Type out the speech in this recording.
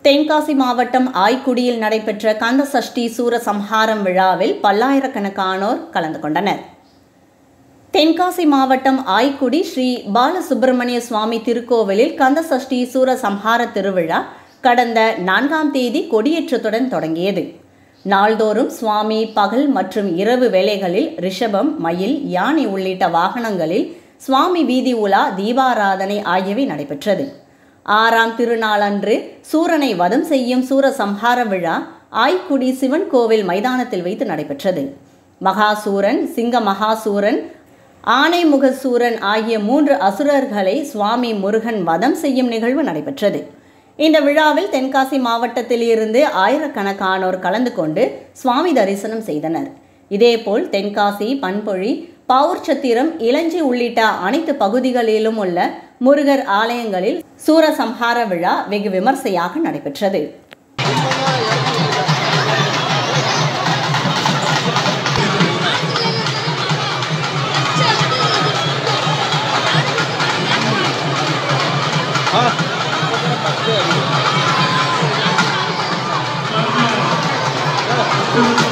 தென்காசி மாவட்டம் ஆய்க்குடியில் நடைபெற்ற கந்த சஷ்டி சூர சம்ஹாரம் விழாவில் பல்லாயிரக்கணக்கானோர் கலந்து கொண்டனர் தென்காசி மாவட்டம் ஆய்க்குடி ஸ்ரீ பாலசுப்பிரமணிய சுவாமி திருக்கோவிலில் கந்த சஷ்டி சூர சம்ஹார திருவிழா கடந்த நான்காம் தேதி கொடியேற்றத்துடன் தொடங்கியது நாள்தோறும் சுவாமி பகல் மற்றும் இரவு வேளைகளில் ரிஷபம் மயில் யானை உள்ளிட்ட வாகனங்களில் சுவாமி வீதி உலா தீபாராதனை ஆகியவை நடைபெற்றது ஆறாம் திருநாளன்று சூரனை வதம் செய்யும் சூர சம்ஹார விழா ஆய்க்குடி சிவன் கோவில் மைதானத்தில் வைத்து நடைபெற்றது மகாசூரன் சிங்க மகாசூரன் ஆனைமுகசூரன் ஆகிய மூன்று அசுரர்களை சுவாமி முருகன் வதம் செய்யும் நிகழ்வு நடைபெற்றது இந்த விழாவில் தென்காசி மாவட்டத்தில் இருந்து ஆயிரக்கணக்கானோர் கலந்து கொண்டு சுவாமி தரிசனம் செய்தனர் இதேபோல் தென்காசி பண்பொழி பாவூர்சத்திரம் இளஞ்சி உள்ளிட்ட அனைத்து பகுதிகளிலும் உள்ள முருகர் ஆலயங்களில் சூரசம்ஹார விழா வெகு விமர்சையாக நடைபெற்றது ஆ